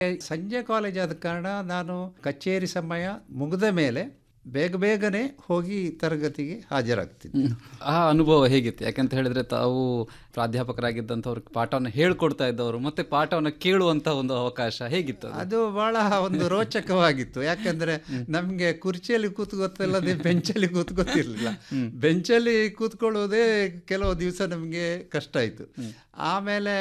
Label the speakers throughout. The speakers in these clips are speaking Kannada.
Speaker 1: ಸಂಜೆ ಕಾಲೇಜ್ ಆದ ಕಾರಣ ನಾನು ಕಚೇರಿ ಸಮಯ ಮುಗಿದ ಮೇಲೆ ಬೇಗ ಬೇಗನೆ ಹೋಗಿ ತರಗತಿಗೆ ಹಾಜರಾಗ್ತಿದ್ದೆ
Speaker 2: ಆ ಅನುಭವ ಹೇಗಿತ್ತು ಯಾಕಂತ ಹೇಳಿದ್ರೆ ತಾವು ಪ್ರಾಧ್ಯಾಪಕರಾಗಿದ್ದಂಥವ್ರಿಗೆ ಪಾಠವನ್ನು ಹೇಳ್ಕೊಡ್ತಾ ಇದ್ದವರು ಮತ್ತೆ ಪಾಠವನ್ನು ಕೇಳುವಂತ ಒಂದು ಅವಕಾಶ ಹೇಗಿತ್ತು ಅದು?
Speaker 1: ಅದು ಬಹಳ ಒಂದು ರೋಚಕವಾಗಿತ್ತು ಯಾಕಂದ್ರೆ ನಮ್ಗೆ ಕುರ್ಚಿಯಲ್ಲಿ ಕೂತ್ಕೊತ್ತಿಲ್ಲದೆ ಬೆಂಚಲ್ಲಿ ಕೂತ್ಕೊತಿರ್ಲಿಲ್ಲ ಬೆಂಚಲ್ಲಿ ಕೂತ್ಕೊಳ್ಳೋದೇ ಕೆಲವು ದಿವಸ ನಮಗೆ ಕಷ್ಟ ಆಯಿತು ಆಮೇಲೆ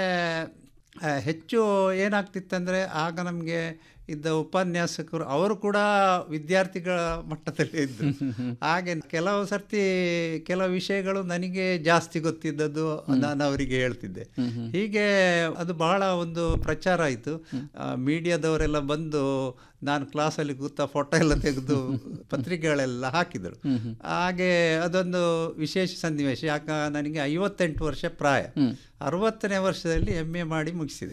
Speaker 1: ಆ, ಹೆಚ್ಚು ಏನಾಗ್ತಿತ್ತಂದ್ರೆ ಆಗ ನಮಗೆ ಇದ್ದ ಉಪನ್ಯಾಸಕರು ಅವರು ಕೂಡ ವಿದ್ಯಾರ್ಥಿಗಳ ಮಟ್ಟದಲ್ಲಿ ಇದ್ದರು ಹಾಗೆ ಕೆಲವು ಸರ್ತಿ ಕೆಲವು ವಿಷಯಗಳು ನನಗೆ ಜಾಸ್ತಿ ಗೊತ್ತಿದ್ದದ್ದು ನಾನು ಅವರಿಗೆ ಹೇಳ್ತಿದ್ದೆ ಹೀಗೆ ಅದು ಬಹಳ ಒಂದು ಪ್ರಚಾರ ಆಯಿತು ಮೀಡಿಯಾದವರೆಲ್ಲ ಬಂದು ನಾನು ಕ್ಲಾಸಲ್ಲಿ ಕೂತ ಫೋಟೋ ಎಲ್ಲ ತೆಗೆದು ಪತ್ರಿಕೆಗಳೆಲ್ಲ ಹಾಕಿದರು ಹಾಗೆ ಅದೊಂದು ವಿಶೇಷ ಸನ್ನಿವೇಶ ಯಾಕ ನನಗೆ ಐವತ್ತೆಂಟು ವರ್ಷ ಪ್ರಾಯ ಅರವತ್ತನೇ ವರ್ಷದಲ್ಲಿ ಎಮ್ ಎ ಮಾಡಿ ಮುಗಿಸಿದೆ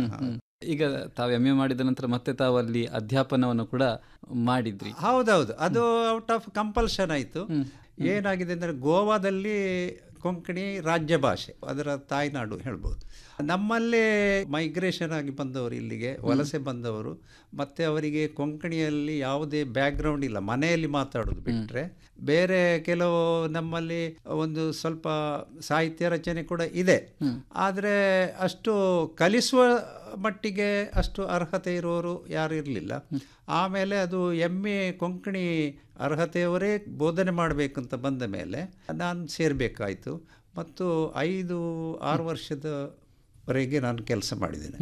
Speaker 2: ಈಗ ತಾವು ಎಂ ಎ ಮಾಡಿದ ನಂತರ ಮತ್ತೆ ತಾವು ಅಲ್ಲಿ ಅಧ್ಯಾಪನವನ್ನು ಕೂಡ ಮಾಡಿದ್ರಿ
Speaker 1: ಹೌದೌದು ಅದು ಔಟ್ ಆಫ್ ಕಂಪಲ್ಷನ್ ಆಯಿತು ಏನಾಗಿದೆ ಅಂದರೆ ಗೋವಾದಲ್ಲಿ ಕೊಂಕಣಿ ರಾಜ್ಯ ಭಾಷೆ ಅದರ ತಾಯ್ನಾಡು ಹೇಳ್ಬೋದು ನಮ್ಮಲ್ಲೇ ಮೈಗ್ರೇಷನ್ ಆಗಿ ಬಂದವರು ಇಲ್ಲಿಗೆ ವಲಸೆ ಬಂದವರು ಮತ್ತು ಅವರಿಗೆ ಕೊಂಕಣಿಯಲ್ಲಿ ಯಾವುದೇ ಬ್ಯಾಕ್ಗ್ರೌಂಡ್ ಇಲ್ಲ ಮನೆಯಲ್ಲಿ ಮಾತಾಡೋದು ಬಿಟ್ಟರೆ ಬೇರೆ ಕೆಲವು ನಮ್ಮಲ್ಲಿ ಒಂದು ಸ್ವಲ್ಪ ಸಾಹಿತ್ಯ ರಚನೆ ಕೂಡ ಇದೆ ಆದರೆ ಅಷ್ಟು ಕಲಿಸುವ ಮಟ್ಟಿಗೆ ಅಷ್ಟು ಅರ್ಹತೆ ಇರುವವರು ಯಾರು ಇರಲಿಲ್ಲ ಆಮೇಲೆ ಅದು ಎಮ್ ಎ ಕೊಂಕಣಿ ಅರ್ಹತೆಯವರೇ ಬೋಧನೆ ಮಾಡಬೇಕಂತ ಬಂದ ಮೇಲೆ ನಾನು ಸೇರಬೇಕಾಯಿತು ಮತ್ತು ಐದು ಆರು ವರ್ಷದವರೆಗೆ ನಾನು ಕೆಲಸ ಮಾಡಿದ್ದೇನೆ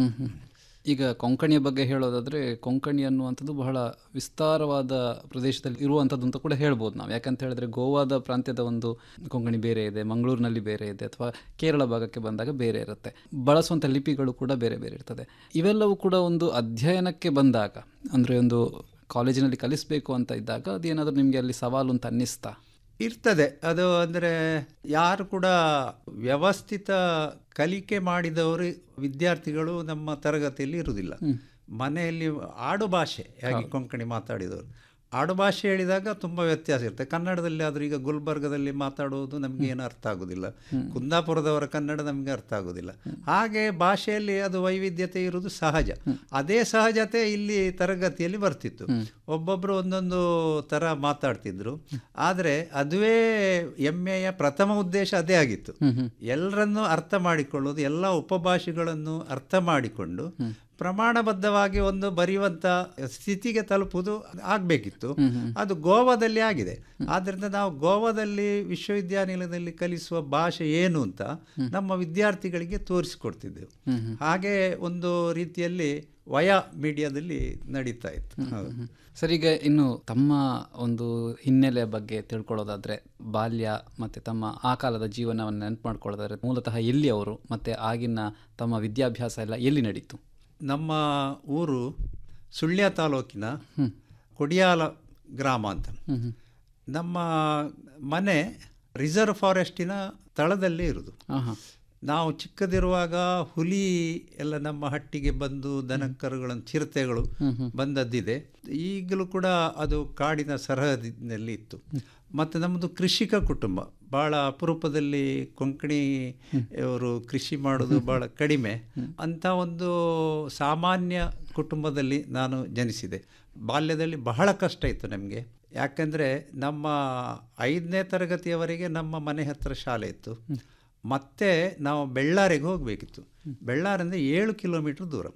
Speaker 2: ಈಗ ಕೊಂಕಣಿಯ ಬಗ್ಗೆ ಹೇಳೋದಾದ್ರೆ ಕೊಂಕಣಿ ಅನ್ನುವಂಥದ್ದು ಬಹಳ ವಿಸ್ತಾರವಾದ ಪ್ರದೇಶದಲ್ಲಿ ಇರುವಂಥದ್ದು ಅಂತ ಕೂಡ ಹೇಳ್ಬೋದು ನಾವು ಯಾಕಂತ ಹೇಳಿದ್ರೆ ಗೋವಾದ ಪ್ರಾಂತ್ಯದ ಒಂದು ಕೊಂಕಣಿ ಬೇರೆ ಇದೆ ಮಂಗಳೂರಿನಲ್ಲಿ ಬೇರೆ ಇದೆ ಅಥವಾ ಕೇರಳ ಭಾಗಕ್ಕೆ ಬಂದಾಗ ಬೇರೆ ಇರುತ್ತೆ ಬಳಸುವಂಥ ಲಿಪಿಗಳು ಕೂಡ ಬೇರೆ ಬೇರೆ ಇರ್ತದೆ ಇವೆಲ್ಲವೂ ಕೂಡ ಒಂದು ಅಧ್ಯಯನಕ್ಕೆ ಬಂದಾಗ ಅಂದರೆ ಒಂದು ಕಾಲೇಜಿನಲ್ಲಿ ಕಲಿಸಬೇಕು ಅಂತ ಇದ್ದಾಗ ಅದೇನಾದರೂ ನಿಮಗೆ ಅಲ್ಲಿ ಸವಾಲು ಅಂತ ಅನ್ನಿಸ್ತಾ
Speaker 1: ಇರ್ತದೆ ಅದು ಅಂದರೆ ಯಾರು ಕೂಡ ವ್ಯವಸ್ಥಿತ ಕಲಿಕೆ ಮಾಡಿದವರು ವಿದ್ಯಾರ್ಥಿಗಳು ನಮ್ಮ ತರಗತಿಯಲ್ಲಿ ಇರುವುದಿಲ್ಲ ಮನೆಯಲ್ಲಿ ಆಡು ಭಾಷೆ ಹಾಗೆ ಕೊಂಕಣಿ ಮಾತಾಡಿದವರು ಆಡು ಭಾಷೆ ಹೇಳಿದಾಗ ತುಂಬ ವ್ಯತ್ಯಾಸ ಇರುತ್ತೆ ಕನ್ನಡದಲ್ಲಿ ಆದರೂ ಈಗ ಗುಲ್ಬರ್ಗದಲ್ಲಿ ಮಾತಾಡುವುದು ನಮಗೆ ಏನು ಅರ್ಥ ಆಗೋದಿಲ್ಲ ಕುಂದಾಪುರದವರ ಕನ್ನಡ ನಮಗೆ ಅರ್ಥ ಆಗೋದಿಲ್ಲ ಹಾಗೆ ಭಾಷೆಯಲ್ಲಿ ಅದು ವೈವಿಧ್ಯತೆ ಇರುವುದು ಸಹಜ ಅದೇ ಸಹಜತೆ ಇಲ್ಲಿ ತರಗತಿಯಲ್ಲಿ ಬರ್ತಿತ್ತು ಒಬ್ಬೊಬ್ಬರು ಒಂದೊಂದು ಥರ ಮಾತಾಡ್ತಿದ್ರು ಆದರೆ ಅದುವೇ ಎಮ್ಮೆಯ ಪ್ರಥಮ ಉದ್ದೇಶ ಅದೇ ಆಗಿತ್ತು ಎಲ್ಲರನ್ನೂ ಅರ್ಥ ಮಾಡಿಕೊಳ್ಳೋದು ಎಲ್ಲ ಉಪಭಾಷೆಗಳನ್ನು ಅರ್ಥ ಮಾಡಿಕೊಂಡು ಪ್ರಮಾಣಬದ್ಧವಾಗಿ ಒಂದು ಬರೆಯುವಂಥ ಸ್ಥಿತಿಗೆ ತಲುಪುವುದು ಆಗಬೇಕಿತ್ತು ಅದು ಗೋವಾದಲ್ಲಿ ಆಗಿದೆ ಆದ್ದರಿಂದ ನಾವು ಗೋವಾದಲ್ಲಿ ವಿಶ್ವವಿದ್ಯಾನಿಲಯದಲ್ಲಿ ಕಲಿಸುವ ಭಾಷೆ ಏನು ಅಂತ ನಮ್ಮ ವಿದ್ಯಾರ್ಥಿಗಳಿಗೆ ತೋರಿಸಿಕೊಡ್ತಿದ್ದೆವು ಹಾಗೆ ಒಂದು ರೀತಿಯಲ್ಲಿ ವಯ ಮೀಡಿಯಾದಲ್ಲಿ ನಡೀತಾ ಇತ್ತು ಹೌದು.
Speaker 2: ಸರ್ ಈಗ ಇನ್ನು ತಮ್ಮ ಒಂದು ಹಿನ್ನೆಲೆಯ ಬಗ್ಗೆ ತಿಳ್ಕೊಳ್ಳೋದಾದ್ರೆ ಬಾಲ್ಯ ಮತ್ತೆ ತಮ್ಮ ಆ ಕಾಲದ ಜೀವನವನ್ನು ನೆನಪು ಮಾಡ್ಕೊಳ್ಳೋದಾದ್ರೆ ಮೂಲತಃ ಎಲ್ಲಿ ಅವರು ಮತ್ತೆ ಆಗಿನ ತಮ್ಮ ವಿದ್ಯಾಭ್ಯಾಸ ಎಲ್ಲ ಎಲ್ಲಿ ನಡೀತು
Speaker 1: ನಮ್ಮ ಊರು ಸುಳ್ಯ ತಾಲೂಕಿನ ಕೊಡಿಯಾಲ ಗ್ರಾಮ ಅಂತ ನಮ್ಮ ಮನೆ ರಿಸರ್ವ್ ಫಾರೆಸ್ಟಿನ ತಳದಲ್ಲೇ ಇರೋದು
Speaker 2: ಆಹಾ.
Speaker 1: ನಾವು ಚಿಕ್ಕದಿರುವಾಗ ಹುಲಿ ಎಲ್ಲ ನಮ್ಮ ಹಟ್ಟಿಗೆ ಬಂದು ದನಕರುಗಳನ್ನು ಚಿರತೆಗಳು ಬಂದದ್ದಿದೆ ಈಗಲೂ ಕೂಡ ಅದು ಕಾಡಿನ ಸರಹದಿನಲ್ಲಿ ಇತ್ತು ಮತ್ತು ನಮ್ಮದು ಕೃಷಿಕ ಕುಟುಂಬ ಭಾಳ ಅಪರೂಪದಲ್ಲಿ ಕೊಂಕಣಿ ಅವರು ಕೃಷಿ ಮಾಡೋದು ಭಾಳ ಕಡಿಮೆ ಅಂಥ ಒಂದು ಸಾಮಾನ್ಯ ಕುಟುಂಬದಲ್ಲಿ ನಾನು ಜನಿಸಿದೆ ಬಾಲ್ಯದಲ್ಲಿ ಬಹಳ ಕಷ್ಟ ಇತ್ತು ನಮಗೆ ಯಾಕಂದರೆ ನಮ್ಮ ಐದನೇ ತರಗತಿಯವರೆಗೆ ನಮ್ಮ ಮನೆ ಹತ್ತಿರ ಶಾಲೆ ಇತ್ತು ಮತ್ತೆ ನಾವು ಬೆಳ್ಳಾರಿಗೆ ಹೋಗಬೇಕಿತ್ತು ಬೆಳ್ಳಾರಿಂದ ಏಳು ಕಿಲೋಮೀಟ್ರ್ ದೂರ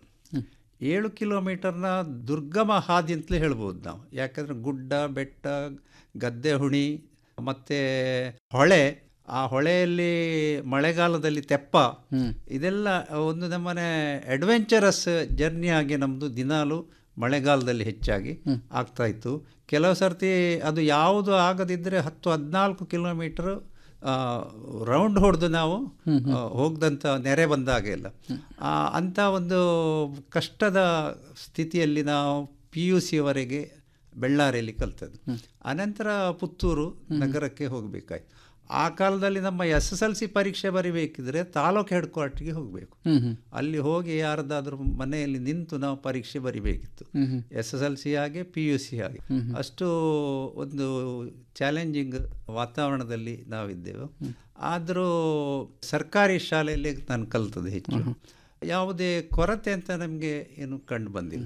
Speaker 1: ಏಳು ಕಿಲೋಮೀಟರ್ನ ದುರ್ಗಮ ಹಾದಿ ಅಂತಲೇ ಹೇಳ್ಬೋದು ನಾವು ಯಾಕಂದರೆ ಗುಡ್ಡ ಬೆಟ್ಟ ಗದ್ದೆ ಹುಣಿ ಮತ್ತು ಹೊಳೆ ಆ ಹೊಳೆಯಲ್ಲಿ ಮಳೆಗಾಲದಲ್ಲಿ ತೆಪ್ಪ ಇದೆಲ್ಲ ಒಂದು ನಮ್ಮನೆ ಅಡ್ವೆಂಚರಸ್ ಜರ್ನಿ ಆಗಿ ನಮ್ಮದು ದಿನಾಲು ಮಳೆಗಾಲದಲ್ಲಿ ಹೆಚ್ಚಾಗಿ ಆಗ್ತಾ ಇತ್ತು ಕೆಲವು ಸರ್ತಿ ಅದು ಯಾವುದು ಆಗದಿದ್ದರೆ ಹತ್ತು ಹದಿನಾಲ್ಕು ಕಿಲೋಮೀಟ್ರ್ ರೌಂಡ್ ಹೊಡೆದು ನಾವು ಆ, ಹೋಗ್ದಂಥ ನೆರೆ ಬಂದಾಗ ಎಲ್ಲ ಆ, ಅಂಥ ಒಂದು ಕಷ್ಟದ ಸ್ಥಿತಿಯಲ್ಲಿ ನಾವು ಪಿ ಯು ಸಿಯವರೆಗೆ ಬೆಳ್ಳಾರಿಯಲ್ಲಿ ಕಲ್ತದ್ದು ಅನಂತರ ಪುತ್ತೂರು ನಗರಕ್ಕೆ ಹೋಗಬೇಕಾಯ್ತು ಆ ಕಾಲದಲ್ಲಿ ನಮ್ಮ ಎಸ್ ಎಸ್ ಎಲ್ ಸಿ ಪರೀಕ್ಷೆ ಬರಿಬೇಕಿದ್ರೆ ತಾಲೂಕು ಹೆಡ್ ಕ್ವಾರ್ಟ್ರಿಗೆ ಹೋಗಬೇಕು ಅಲ್ಲಿ ಹೋಗಿ ಯಾರದಾದ್ರೂ ಮನೆಯಲ್ಲಿ ನಿಂತು ನಾವು ಪರೀಕ್ಷೆ ಬರಿಬೇಕಿತ್ತು ಎಸ್ ಎಸ್ ಎಲ್ ಸಿ ಹಾಗೆ ಪಿ ಯು ಸಿ ಹಾಗೆ ಅಷ್ಟು ಒಂದು ಚಾಲೆಂಜಿಂಗ್ ವಾತಾವರಣದಲ್ಲಿ ನಾವಿದ್ದೆವು ಆದರೂ ಸರ್ಕಾರಿ ಶಾಲೆಯಲ್ಲಿ ನಾನು ಕಲ್ತದ್ದು ಹೆಚ್ಚು ಯಾವುದೇ ಕೊರತೆ ಅಂತ ನಮಗೆ ಏನು ಕಂಡು ಬಂದಿಲ್ಲ